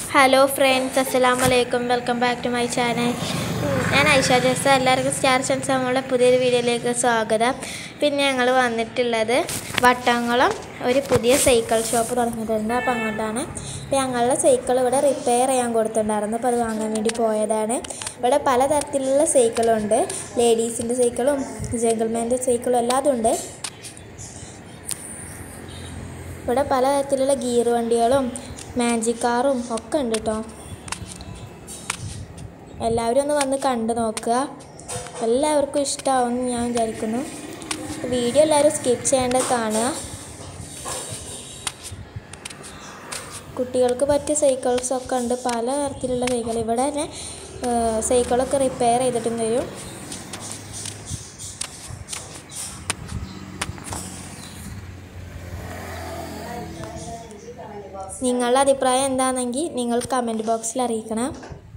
hello friends അസ്സലാമു അലൈക്കും welcome back to my channel ഞാൻ ഐഷ ജസ എല്ലാവർക്കും സ്റ്റാർ ചൻസ് നമ്മളുടെ പുതിയൊരു വീഡിയോയിലേക്ക് സ്വാഗതം പിന്നെ ഞങ്ങൾ വന്നിട്ടുള്ളത് വട്ടംകുളം ഒരു പുതിയ സൈക്കിൾ ഷോപ്പ് തുടങ്ങിയിട്ടുണ്ട് അപ്പോൾ അങ്ങോട്ടാണ് അപ്പോൾ ഞങ്ങളുടെ സൈക്കിൾ ഇവിടെ റിപ്പയർ ചെയ്യാൻ കൊടുത്തിട്ടുണ്ടായിരുന്നു അപ്പോൾ അത് വാങ്ങാൻ വേണ്ടി പോയതാണ് ഇവിടെ പലതരത്തിലുള്ള സൈക്കിളുണ്ട് ലേഡീസിൻ്റെ സൈക്കിളും ജെങ്കിൾമാൻ്റെ സൈക്കിളും എല്ലാതും ഉണ്ട് ഇവിടെ പലതരത്തിലുള്ള ഗിയർ വണ്ടികളും മാജിക് കാറും ഒക്കെ ഉണ്ട് കേട്ടോ എല്ലാവരും ഒന്ന് വന്ന് കണ്ടു നോക്കുക എല്ലാവർക്കും ഇഷ്ടമാവുമെന്ന് ഞാൻ വിചാരിക്കുന്നു വീഡിയോ എല്ലാവരും സ്കിപ്പ് ചെയ്യാണ്ട് കാണുക കുട്ടികൾക്ക് പറ്റിയ സൈക്കിൾസ് ഒക്കെ ഉണ്ട് പല തരത്തിലുള്ള സൈക്കിൾ ഇവിടെ തന്നെ ഏഹ്, സൈക്കിളൊക്കെ റിപ്പയർ ചെയ്തിട്ടും തരും നിങ്ങളുടെ അഭിപ്രായം എന്താണെങ്കിൽ നിങ്ങൾ കമൻറ്റ് ബോക്സിൽ അറിയിക്കണം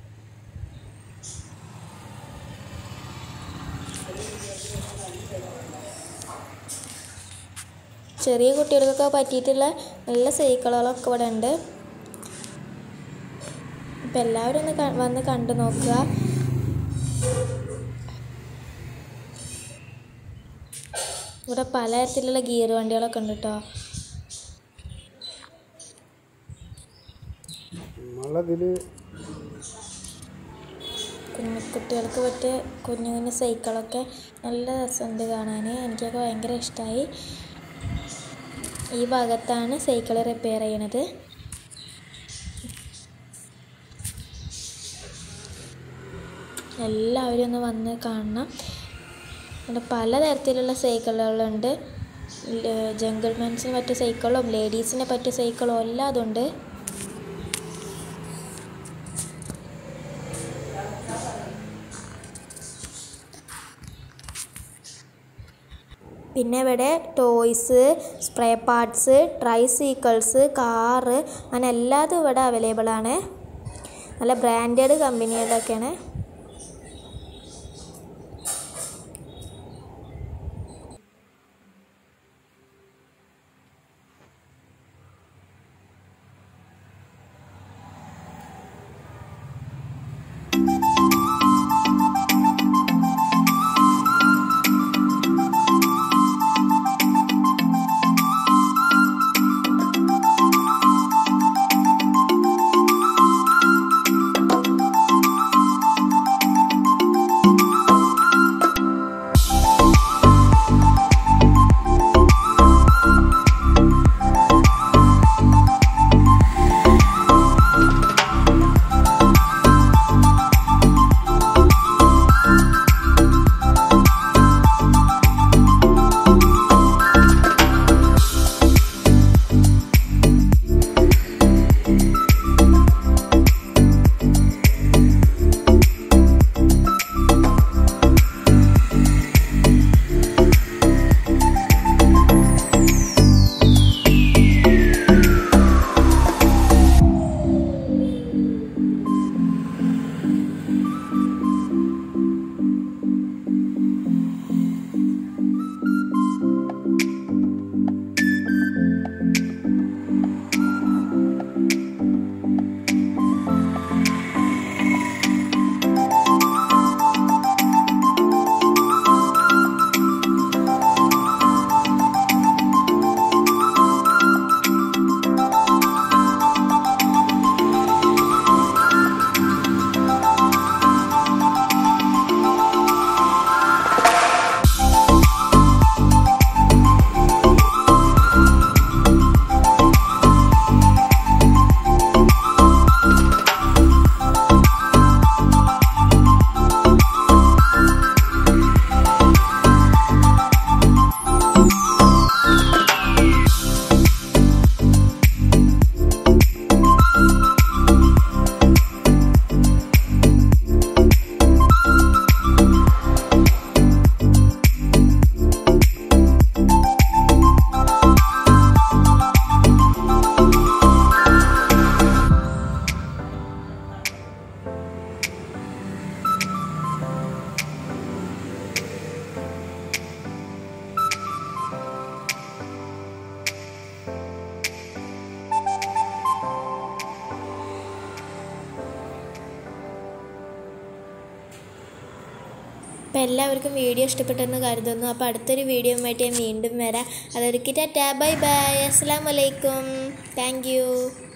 ചെറിയ കുട്ടികൾക്കൊക്കെ പറ്റിയിട്ടുള്ള നല്ല സൈക്കിളുകളൊക്കെ ഇവിടെ ഉണ്ട് അപ്പം എല്ലാവരും ഒന്ന് ക- വന്ന് കണ്ടു നോക്കുക ഇവിടെ പലതരത്തിലുള്ള ഗിയർ വണ്ടികളൊക്കെ ഉണ്ട് കേട്ടോ നമ്മളതിൽ കുഞ്ഞു കുട്ടികൾക്ക് പറ്റിയ കുഞ്ഞു കുഞ്ഞു സൈക്കിളൊക്കെ നല്ല രസമുണ്ട് കാണാൻ എനിക്കൊക്കെ ഭയങ്കര ഇഷ്ടമായി ഈ ഭാഗത്താണ് സൈക്കിൾ റിപ്പയർ ചെയ്യണത് എല്ലാവരും ഒന്ന് വന്ന് കാണണം ഇവിടെ പലതരത്തിലുള്ള സൈക്കിളുകളുണ്ട് ജംഗിൾ മെൻസിന് പറ്റിയ സൈക്കിളും ലേഡീസിന് പറ്റിയ സൈക്കിളും എല്ലാം അതുണ്ട് പിന്നെ ഇവിടെ toys spray parts tricycles car അങ്ങനെ എല്ലാതും ഇവിടെ അവൈലബിൾ ആണ് നല്ല ബ്രാൻഡഡ് കമ്പനിയുടെയൊക്കെയാണ് അപ്പോൾ എല്ലാവർക്കും വീഡിയോ ഇഷ്ടപ്പെട്ടെന്ന് കരുതുന്നു അപ്പോൾ അടുത്തൊരു വീഡിയോയുമായിട്ട് ഞാൻ വീണ്ടും വരാം അതൊരുക്കി ടാറ്റാ ബൈ ബൈ അസ്സാം വലൈക്കും താങ്ക് യു